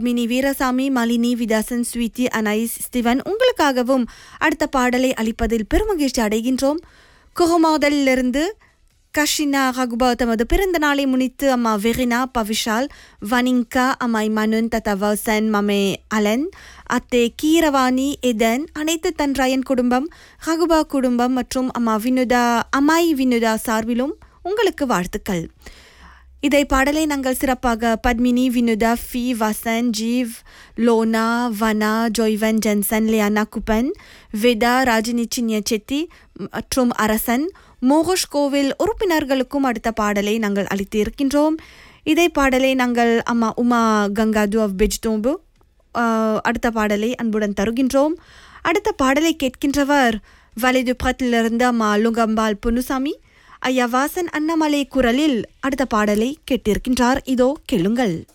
Padmini Veerasamy Malini Vithasan Sweety அனைஸ் Steven உங்களுக்காகவும் அடுத்த பாடலை அளிப்பதில் பெருமகிழ்ச்சி அடைகின்றோம் குகமாதலிலிருந்து கஷினா ரகுபா தமது பிறந்த நாளை முன்னிட்டு அம்மா வெரினா பவிஷால் வனிங்கா அம்மாய் மனுன் தத்த வசன் மமே அலன் அத்தே கீரவாணி எதன் அனைத்து தன்ராயன் குடும்பம் ரகுபா குடும்பம் மற்றும் அம்மா வினுதா அம்மாய் வினுதா சார்பிலும் உங்களுக்கு வாழ்த்துக்கள் இதை பாடலை நாங்கள் சிறப்பாக பத்மினி வினுதா ஃபி வசன் ஜீவ் லோனா வனா ஜொய்வன் ஜென்சன் லியானா குப்பன் வேதா ராஜினி சின்ய செட்டி மற்றும் அரசன் மோகோஷ் கோவில் உறுப்பினர்களுக்கும் அடுத்த பாடலை நாங்கள் அளித்து இருக்கின்றோம் இதை பாடலை நாங்கள் அம்மா உமா கங்காது ஆஃப் பெஜ்தோம்பு அடுத்த பாடலை அன்புடன் தருகின்றோம் அடுத்த பாடலை கேட்கின்றவர் வலைது பத்திலிருந்து அம்மா லுங்கம்பால் பொன்னுசாமி ஐயா வாசன் அண்ணாமலை குரலில் அடுத்த பாடலை கேட்டிருக்கின்றார் இதோ கேளுங்கள்